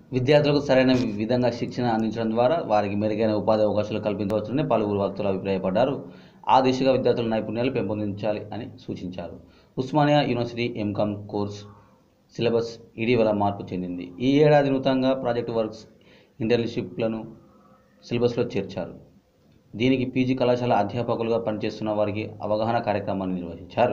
విద్యార్థులకు సరైన విధంగా శిక్షణ అందించడం ద్వారా వారికి మెరుగైన ఉపాధి అవకాశాలు కల్పించవచ్చునని పలువురు వక్తలు అభిప్రాయపడ్డారు ఆ దిశగా విద్యార్థుల నైపుణ్యాలు పెంపొందించాలి అని సూచించారు Osmania university MCom course syllabus ఇటీవల మార్పు చెందింది ఈ ఏడాది నూతనంగా ప్రాజెక్ట్ వర్క్స్ ఇంటర్న్షిప్లను సిలబస్లో చేర్చారు దీనికి పీజీ కళాశాల అధ్యాపకులుగా పనిచేస్తున్న వారికి అవగాహన కార్యక్రమాన్ని నిర్వహించారు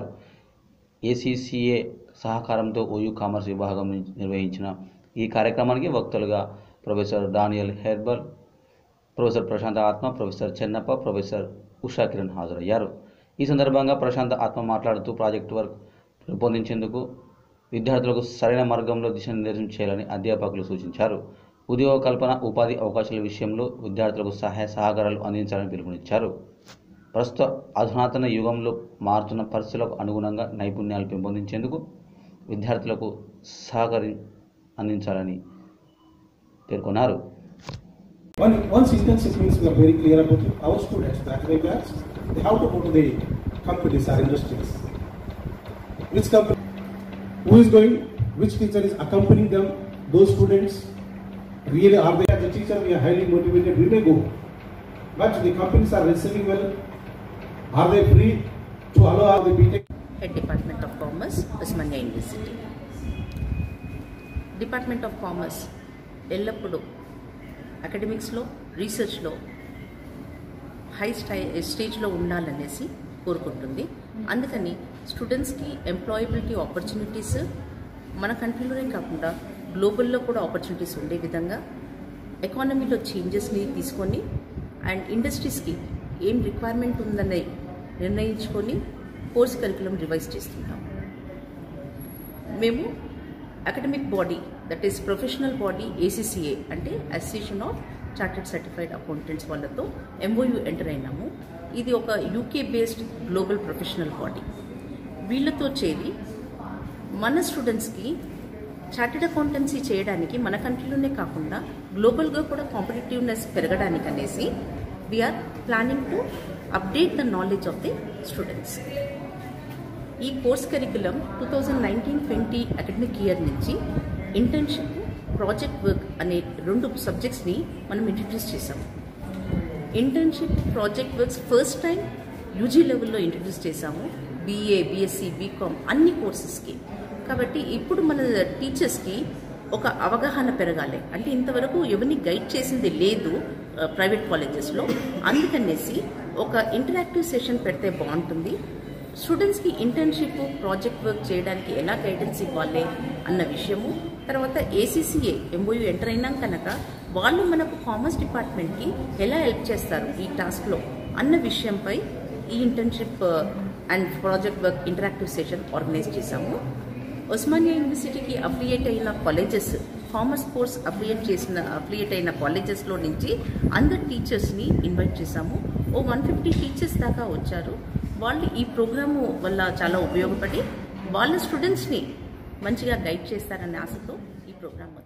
ఏసీసీఏ సహకారంతో ఓయూ కామర్స్ విభాగం నుంచి నిర్వహించిన ఈ కార్యక్రమానికి వక్తలుగా ప్రొఫెసర్ డానియల్ హెర్బల్ ప్రొఫెసర్ ప్రశాంత్ ఆత్మ ప్రొఫెసర్ చెన్నప్ప ప్రొఫెసర్ ఉషా కిరణ్ హాజరయ్యారు ఈ సందర్భంగా ప్రశాంత్ ఆత్మ మాట్లాడుతూ ప్రాజెక్ట్ వర్క్ రూపొందించేందుకు విద్యార్థులకు సరైన మార్గంలో దిశానిర్దేశం చేయాలని అధ్యాపకులు సూచించారు ఉద్యోగ కల్పన ఉపాధి అవకాశాల విషయంలో విద్యార్థులకు సహాయ సహకారాలు అందించాలని పిలుపునిచ్చారు ప్రస్తుత అధునాతన యుగంలో మారుతున్న పరిస్థితులకు అనుగుణంగా నైపుణ్యాలు పెంపొందించేందుకు విద్యార్థులకు సహకరి అందించాలని పేర్కొన్నారు One, once internship means we are very clear about it. Our students, the academic batch, they have to go to the companies or industries. Which company? Who is going? Which teacher is accompanying them? Those students really are they as a teacher? We are highly motivated. We may go, but the companies are receiving well. Are they free to allow the BTech? head department of commerce Osmania university department of commerce ఎల్లప్పుడూ అకాడమిక్స్లో రీసెర్చ్లో high స్టై స్టేజ్లో ఉండాలనేసి కోరుకుంటుంది అందుకని స్టూడెంట్స్కి employability opportunities మన కంట్రీలోనే కాకుండా గ్లోబల్లో కూడా opportunities ఉండే విధంగా ఎకానమీలో చేంజెస్ని తీసుకొని అండ్ ఇండస్ట్రీస్కి ఏం రిక్వైర్మెంట్ ఉందని నిర్ణయించుకొని కోర్స్ కరికులం రివైజ్ చేస్తుంటాం మేము academic body that is professional body ACCA అంటే association of chartered certified accountants వాళ్ళతో ఎంఓయూ ఎంటర్ అయినాము ఇది ఒక UK based global professional body వీళ్ళతో చేరి మన స్టూడెంట్స్కి చార్టెడ్ అకౌంటెన్సీ చేయడానికి మన కంట్రీలోనే కాకుండా గ్లోబల్గా కూడా కాంపిటేటివ్నెస్ పెరగడానికి అనేసి we're planning to update the knowledge of the students ఈ course curriculum two thousand nineteen twenty academic year నుంచి ఇంటర్న్షిప్ ప్రాజెక్ట్ వర్క్ అనే రెండు సబ్జెక్ట్స్ని మనం ఇంట్రడ్యూస్ చేసాం internship project works first time UG లెవెల్లో ఇంట్రడ్యూస్ చేశాము బీఏ బీఎస్సీ బీకామ్ అన్ని కోర్సెస్కి కాబట్టి ఇప్పుడు మన టీచర్స్కి ఒక అవగాహన పెరగాలి అంటే ఇంతవరకు ఎవరిని గైడ్ చేసింది లేదు ప్రైవేట్ కాలేజెస్లో అందుకనేసి ఒక ఇంటరాక్టివ్ సెషన్ పెడితే బాగుంటుంది స్టూడెంట్స్కి ఇంటర్న్షిప్ ప్రాజెక్ట్ వర్క్ చేయడానికి ఎలా గైడెన్స్ ఇవ్వాలి అన్న విషయము తర్వాత ఏసీసీఏ ఎంఓయూ ఎంటర్ అయినాం కనుక వాళ్ళు మనకు కామర్స్ డిపార్ట్మెంట్కి ఎలా హెల్ప్ చేస్తారు ఈ టాస్క్లో అన్న విషయంపై ఈ internship and project work interactive session organise చేశాము ఉస్మానియా యూనివర్సిటీకి అఫిలియేట్ అయిన కాలేజెస్ కామర్స్ కోర్స్ అఫిలియేట్ చేసిన అఫిలియేట్ అయిన కాలేజెస్లో నుంచి అందరు టీచర్స్ని ఇన్వైట్ చేశాము ఓ వన్ ఫిఫ్టీ టీచర్స్ దాకా వచ్చారు వాళ్ళు ఈ ప్రోగ్రాము వల్ల చాలా ఉపయోగపడి వాళ్ళ స్టూడెంట్స్ని మంచిగా గైడ్ చేస్తారనే ఆశతో ఈ ప్రోగ్రామ్